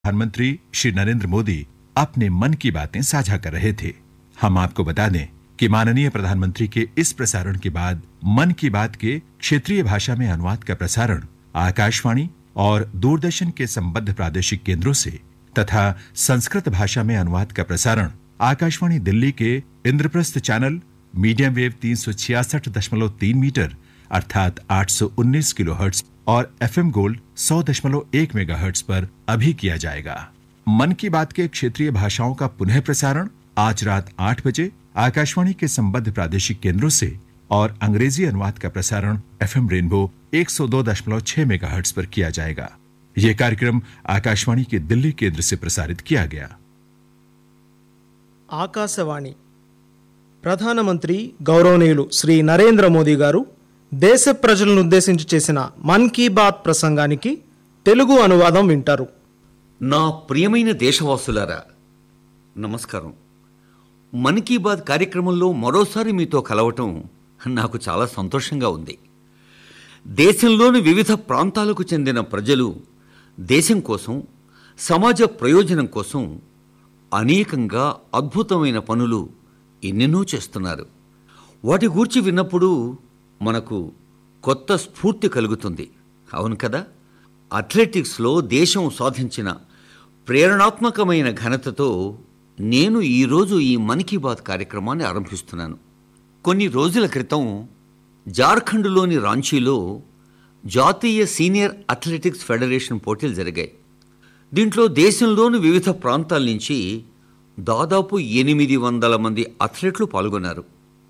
प्रधानमंत्री श्री नरेंद्र मोदी अपने मन की बातें साझा कर रहे थे हम आपको बता दें कि माननीय प्रधानमंत्री के इस प्रसारण के बाद मन की बात के क्षेत्रीय भाषा में अनुवाद का प्रसारण आकाशवाणी और दूरदर्शन के संबद्ध प्रादेशिक केंद्रों से तथा संस्कृत भाषा में अनुवाद का प्रसारण आकाशवाणी दिल्ली के इंद्रप्रस्थ चैनल मीडियम वेव तीन मीटर अर्थात 819 किलोहर्ट्ज और एफएम गोल्ड 100.1 मेगाहर्ट्ज पर अभी किया जाएगा मन की बात के क्षेत्रीय भाषाओं का पुनः प्रसारण आज रात आठ बजे आकाशवाणी के संबद्ध प्रादेशिक केंद्रों से और अंग्रेजी अनुवाद का प्रसारण एफएम रेनबो 102.6 मेगाहर्ट्ज पर किया जाएगा यह कार्यक्रम आकाशवाणी के दिल्ली केंद्र से प्रसारित किया गया ఆకాశవాణి ప్రధానమంత్రి గౌరవనీయులు శ్రీ నరేంద్ర మోదీ గారు దేశ ప్రజలను ఉద్దేశించి చేసిన మన్ కీ బాత్ ప్రసంగానికి తెలుగు అనువాదం వింటారు నా ప్రియమైన దేశవాసులారా నమస్కారం మన్ కీ బాత్ కార్యక్రమంలో మరోసారి మీతో కలవటం నాకు చాలా సంతోషంగా ఉంది దేశంలోని వివిధ ప్రాంతాలకు చెందిన ప్రజలు దేశం కోసం సమాజ ప్రయోజనం కోసం అనేకంగా అద్భుతమైన పనులు ఎన్నెన్నో చేస్తున్నారు వాటి గూర్చి విన్నప్పుడు మనకు కొత్త స్ఫూర్తి కలుగుతుంది అవును కదా అథ్లెటిక్స్లో దేశం సాధించిన ప్రేరణాత్మకమైన ఘనతతో నేను ఈరోజు ఈ మన్ కీ బాత్ కార్యక్రమాన్ని ఆరంభిస్తున్నాను కొన్ని రోజుల క్రితం జార్ఖండ్లోని రాంచీలో జాతీయ సీనియర్ అథ్లెటిక్స్ ఫెడరేషన్ పోటీలు జరిగాయి దీంట్లో దేశంలోని వివిధ ప్రాంతాల నుంచి దాదాపు ఎనిమిది వందల మంది అథ్లెట్లు పాల్గొన్నారు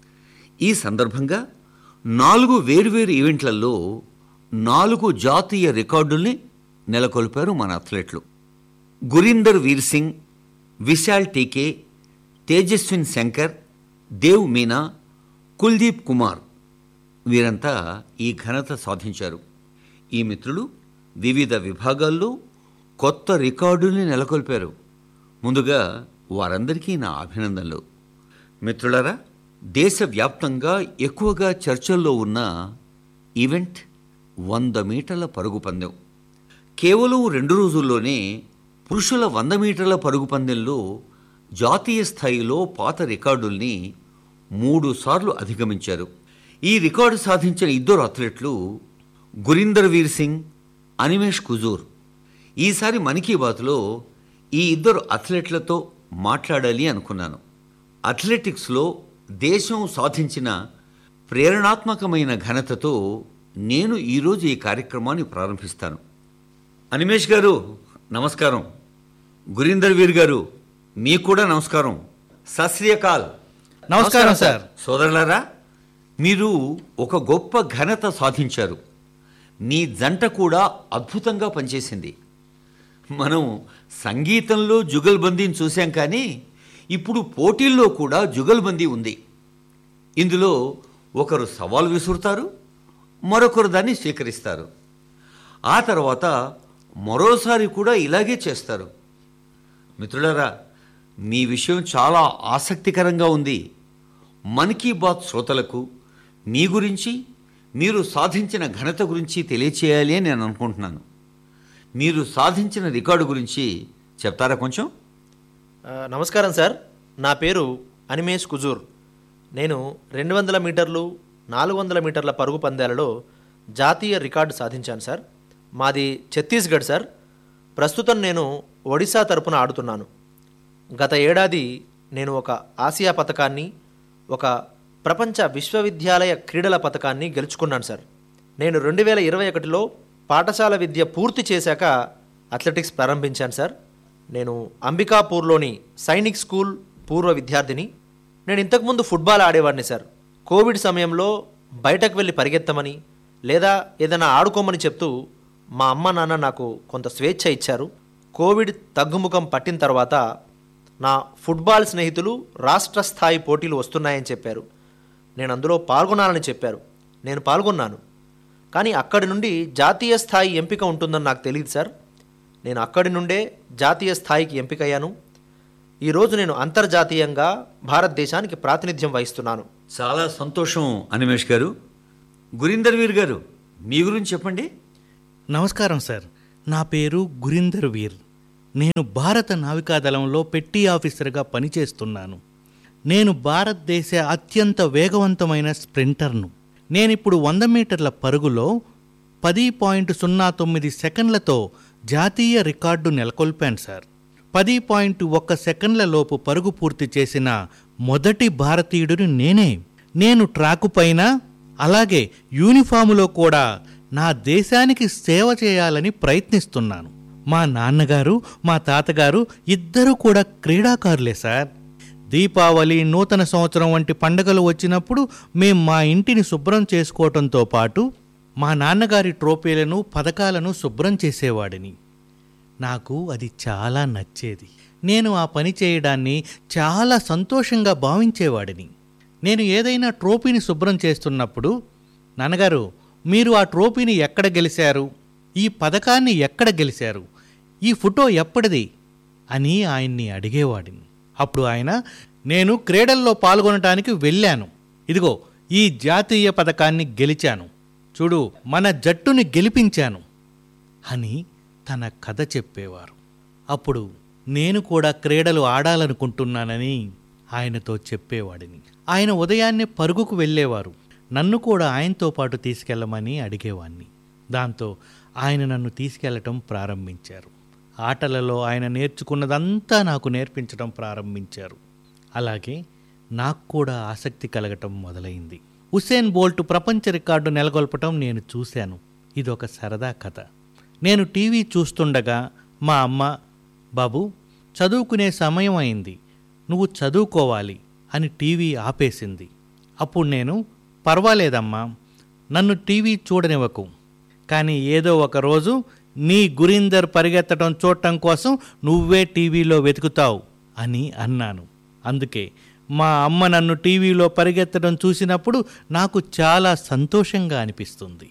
ఈ సందర్భంగా నాలుగు వేర్వేరు ఈవెంట్లలో నాలుగు జాతీయ రికార్డుల్ని నెలకొల్పారు మన అథ్లెట్లు గురీందర్ వీర్ సింగ్ విశాల్ టీకే తేజస్విన్ శంకర్ దేవ్ మీనా కుల్దీప్ కుమార్ వీరంతా ఈ ఘనత సాధించారు ఈ మిత్రులు వివిధ విభాగాల్లో కొత్త రికార్డుల్ని నెలకొల్పారు ముందుగా వారందరికీ నా అభినందనలు మిత్రులారా దేశవ్యాప్తంగా ఎక్కువగా చర్చల్లో ఉన్న ఈవెంట్ వంద మీటర్ల పరుగు పందెం కేవలం రెండు రోజుల్లోనే పురుషుల వంద మీటర్ల పరుగు పందెంలో జాతీయ స్థాయిలో పాత రికార్డుల్ని మూడు సార్లు అధిగమించారు ఈ రికార్డు సాధించిన ఇద్దరు అథ్లెట్లు గురీందర్ వీర్ సింగ్ అనిమేష్ కుజూర్ ఈసారి మన్ కీ బాత్లో ఈ ఇద్దరు అథ్లెట్లతో మాట్లాడాలి అనుకున్నాను అథ్లెటిక్స్లో దేశం సాధించిన ప్రేరణాత్మకమైన ఘనతతో నేను ఈరోజు ఈ కార్యక్రమాన్ని ప్రారంభిస్తాను అనిమేష్ గారు నమస్కారం గురీందర్ వీర్ గారు మీకు కూడా నమస్కారం సశ్రీయకాల్ నమస్కారం సార్ సోదరులారా మీరు ఒక గొప్ప ఘనత సాధించారు మీ జంట కూడా అద్భుతంగా పనిచేసింది మనం సంగీతంలో జుగల్బందీని చూశాం కానీ ఇప్పుడు పోటీల్లో కూడా జుగల్బందీ ఉంది ఇందులో ఒకరు సవాల్ విసురుతారు మరొకరు దాన్ని స్వీకరిస్తారు ఆ తర్వాత మరోసారి కూడా ఇలాగే చేస్తారు మిత్రులారా మీ విషయం చాలా ఆసక్తికరంగా ఉంది మన్ కీ బాత్ శ్రోతలకు మీ గురించి మీరు సాధించిన ఘనత గురించి తెలియచేయాలి అని నేను అనుకుంటున్నాను మీరు సాధించిన రికార్డు గురించి చెప్తారా కొంచెం ఆ, నమస్కారం సార్ నా పేరు అనిమేష్ కుజూర్ నేను రెండు వందల మీటర్లు నాలుగు వందల మీటర్ల పరుగు పందాలలో జాతీయ రికార్డు సాధించాను సార్ మాది ఛత్తీస్గఢ్ సార్ ప్రస్తుతం నేను ఒడిశా తరపున ఆడుతున్నాను గత ఏడాది నేను ఒక ఆసియా పథకాన్ని ఒక ప్రపంచ విశ్వవిద్యాలయ క్రీడల పథకాన్ని గెలుచుకున్నాను సార్ నేను రెండు వేల ఇరవై ఒకటిలో పాఠశాల విద్య పూర్తి చేశాక అథ్లెటిక్స్ ప్రారంభించాను సార్ నేను అంబికాపూర్లోని సైనిక్ స్కూల్ పూర్వ విద్యార్థిని నేను ఇంతకుముందు ఫుట్బాల్ ఆడేవాడిని సార్ కోవిడ్ సమయంలో బయటకు వెళ్ళి పరిగెత్తమని లేదా ఏదైనా ఆడుకోమని చెప్తూ మా అమ్మ నాన్న నాకు కొంత స్వేచ్ఛ ఇచ్చారు కోవిడ్ తగ్గుముఖం పట్టిన తర్వాత నా ఫుట్బాల్ స్నేహితులు రాష్ట్ర స్థాయి పోటీలు వస్తున్నాయని చెప్పారు నేను అందులో పాల్గొనాలని చెప్పారు నేను పాల్గొన్నాను కానీ అక్కడి నుండి జాతీయ స్థాయి ఎంపిక ఉంటుందని నాకు తెలియదు సార్ నేను అక్కడి నుండే జాతీయ స్థాయికి ఎంపికయ్యాను ఈరోజు నేను అంతర్జాతీయంగా భారతదేశానికి ప్రాతినిధ్యం వహిస్తున్నాను చాలా సంతోషం అనిమేష్ గారు గురీందర్ వీర్ గారు మీ గురించి చెప్పండి నమస్కారం సార్ నా పేరు గురీందర్ వీర్ నేను భారత నావికాదళంలో పెట్టి ఆఫీసర్గా పనిచేస్తున్నాను నేను భారతదేశ అత్యంత వేగవంతమైన స్ప్రింటర్ను నేనిప్పుడు వంద మీటర్ల పరుగులో పది పాయింట్ సున్నా తొమ్మిది సెకండ్లతో జాతీయ రికార్డు నెలకొల్పాను సార్ పది పాయింట్ ఒక్క సెకండ్ల లోపు పరుగు పూర్తి చేసిన మొదటి భారతీయుడిని నేనే నేను ట్రాకు పైన అలాగే యూనిఫాములో కూడా నా దేశానికి సేవ చేయాలని ప్రయత్నిస్తున్నాను మా నాన్నగారు మా తాతగారు ఇద్దరూ కూడా క్రీడాకారులే సార్ దీపావళి నూతన సంవత్సరం వంటి పండుగలు వచ్చినప్పుడు మేం మా ఇంటిని శుభ్రం చేసుకోవటంతో పాటు మా నాన్నగారి ట్రోఫీలను పథకాలను శుభ్రం చేసేవాడిని నాకు అది చాలా నచ్చేది నేను ఆ పని చేయడాన్ని చాలా సంతోషంగా భావించేవాడిని నేను ఏదైనా ట్రోఫీని శుభ్రం చేస్తున్నప్పుడు నాన్నగారు మీరు ఆ ట్రోఫీని ఎక్కడ గెలిచారు ఈ పథకాన్ని ఎక్కడ గెలిచారు ఈ ఫోటో ఎప్పటిది అని ఆయన్ని అడిగేవాడిని అప్పుడు ఆయన నేను క్రీడల్లో పాల్గొనటానికి వెళ్ళాను ఇదిగో ఈ జాతీయ పథకాన్ని గెలిచాను చూడు మన జట్టుని గెలిపించాను అని తన కథ చెప్పేవారు అప్పుడు నేను కూడా క్రీడలు ఆడాలనుకుంటున్నానని ఆయనతో చెప్పేవాడిని ఆయన ఉదయాన్నే పరుగుకు వెళ్ళేవారు నన్ను కూడా ఆయనతో పాటు తీసుకెళ్ళమని అడిగేవాణ్ణి దాంతో ఆయన నన్ను తీసుకెళ్లటం ప్రారంభించారు ఆటలలో ఆయన నేర్చుకున్నదంతా నాకు నేర్పించడం ప్రారంభించారు అలాగే నాకు కూడా ఆసక్తి కలగటం మొదలైంది హుసేన్ బోల్ట్ ప్రపంచ రికార్డు నెలకొల్పటం నేను చూశాను ఇదొక సరదా కథ నేను టీవీ చూస్తుండగా మా అమ్మ బాబు చదువుకునే సమయం అయింది నువ్వు చదువుకోవాలి అని టీవీ ఆపేసింది అప్పుడు నేను పర్వాలేదమ్మా నన్ను టీవీ చూడనివ్వకు కానీ ఏదో ఒక రోజు నీ గురీందర్ పరిగెత్తడం చూడటం కోసం నువ్వే టీవీలో వెతుకుతావు అని అన్నాను అందుకే మా అమ్మ నన్ను టీవీలో పరిగెత్తడం చూసినప్పుడు నాకు చాలా సంతోషంగా అనిపిస్తుంది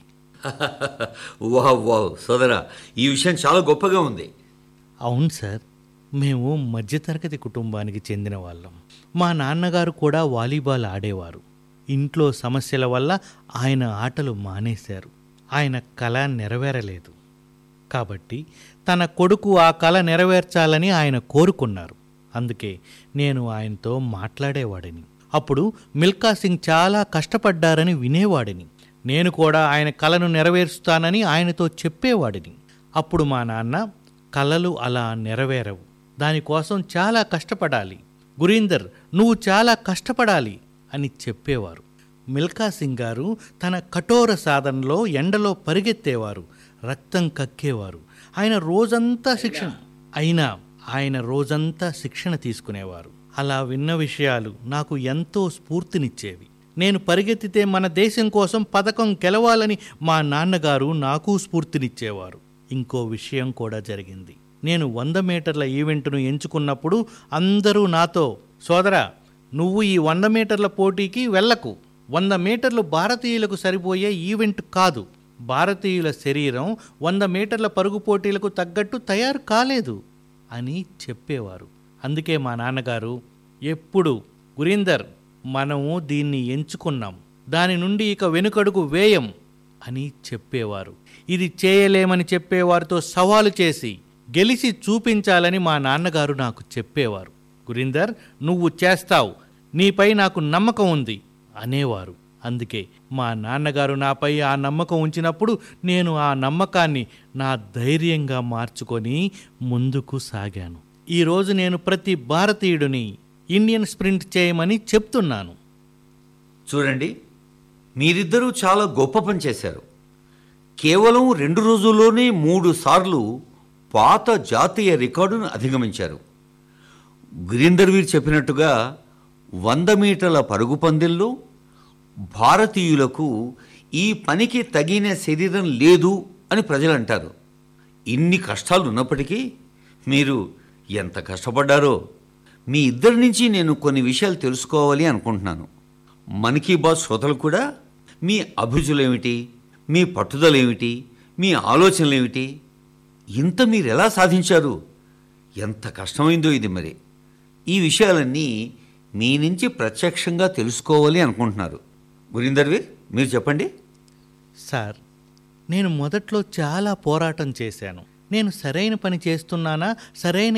వావ్ వావ్ సోదరా ఈ విషయం చాలా గొప్పగా ఉంది అవును సార్ మేము మధ్యతరగతి కుటుంబానికి చెందిన వాళ్ళం మా నాన్నగారు కూడా వాలీబాల్ ఆడేవారు ఇంట్లో సమస్యల వల్ల ఆయన ఆటలు మానేశారు ఆయన కళ నెరవేరలేదు కాబట్టి తన కొడుకు ఆ కళ నెరవేర్చాలని ఆయన కోరుకున్నారు అందుకే నేను ఆయనతో మాట్లాడేవాడిని అప్పుడు మిల్కా సింగ్ చాలా కష్టపడ్డారని వినేవాడిని నేను కూడా ఆయన కళను నెరవేరుస్తానని ఆయనతో చెప్పేవాడిని అప్పుడు మా నాన్న కళలు అలా నెరవేరవు దానికోసం చాలా కష్టపడాలి గురీందర్ నువ్వు చాలా కష్టపడాలి అని చెప్పేవారు మిల్కా సింగ్ గారు తన కఠోర సాధనలో ఎండలో పరిగెత్తేవారు రక్తం కక్కేవారు ఆయన రోజంతా శిక్షణ అయినా ఆయన రోజంతా శిక్షణ తీసుకునేవారు అలా విన్న విషయాలు నాకు ఎంతో స్ఫూర్తినిచ్చేవి నేను పరిగెత్తితే మన దేశం కోసం పథకం గెలవాలని మా నాన్నగారు నాకు స్ఫూర్తినిచ్చేవారు ఇంకో విషయం కూడా జరిగింది నేను వంద మీటర్ల ఈవెంట్ను ఎంచుకున్నప్పుడు అందరూ నాతో సోదరా నువ్వు ఈ వంద మీటర్ల పోటీకి వెళ్ళకు వంద మీటర్లు భారతీయులకు సరిపోయే ఈవెంట్ కాదు భారతీయుల శరీరం వంద మీటర్ల పరుగు పోటీలకు తగ్గట్టు తయారు కాలేదు అని చెప్పేవారు అందుకే మా నాన్నగారు ఎప్పుడు గురీందర్ మనము దీన్ని ఎంచుకున్నాం దాని నుండి ఇక వెనుకడుగు వేయం అని చెప్పేవారు ఇది చేయలేమని చెప్పేవారితో సవాలు చేసి గెలిచి చూపించాలని మా నాన్నగారు నాకు చెప్పేవారు గురీందర్ నువ్వు చేస్తావు నీపై నాకు నమ్మకం ఉంది అనేవారు అందుకే మా నాన్నగారు నాపై ఆ నమ్మకం ఉంచినప్పుడు నేను ఆ నమ్మకాన్ని నా ధైర్యంగా మార్చుకొని ముందుకు సాగాను ఈరోజు నేను ప్రతి భారతీయుడిని ఇండియన్ స్ప్రింట్ చేయమని చెప్తున్నాను చూడండి మీరిద్దరూ చాలా గొప్ప పని చేశారు కేవలం రెండు రోజుల్లోనే మూడు సార్లు పాత జాతీయ రికార్డును అధిగమించారు గురీందర్ వీర్ చెప్పినట్టుగా వంద మీటర్ల పరుగు పందెంలో భారతీయులకు ఈ పనికి తగిన శరీరం లేదు అని ప్రజలు అంటారు ఇన్ని కష్టాలు ఉన్నప్పటికీ మీరు ఎంత కష్టపడ్డారో మీ ఇద్దరి నుంచి నేను కొన్ని విషయాలు తెలుసుకోవాలి అనుకుంటున్నాను మన్ కీ బాత్ శ్రోతలు కూడా మీ అభిరుచులేమిటి మీ పట్టుదలేమిటి మీ ఆలోచనలేమిటి ఇంత మీరు ఎలా సాధించారు ఎంత కష్టమైందో ఇది మరి ఈ విషయాలన్నీ మీ నుంచి ప్రత్యక్షంగా తెలుసుకోవాలి అనుకుంటున్నారు గురీందర్వీర్ మీరు చెప్పండి సార్ నేను మొదట్లో చాలా పోరాటం చేశాను నేను సరైన పని చేస్తున్నానా సరైన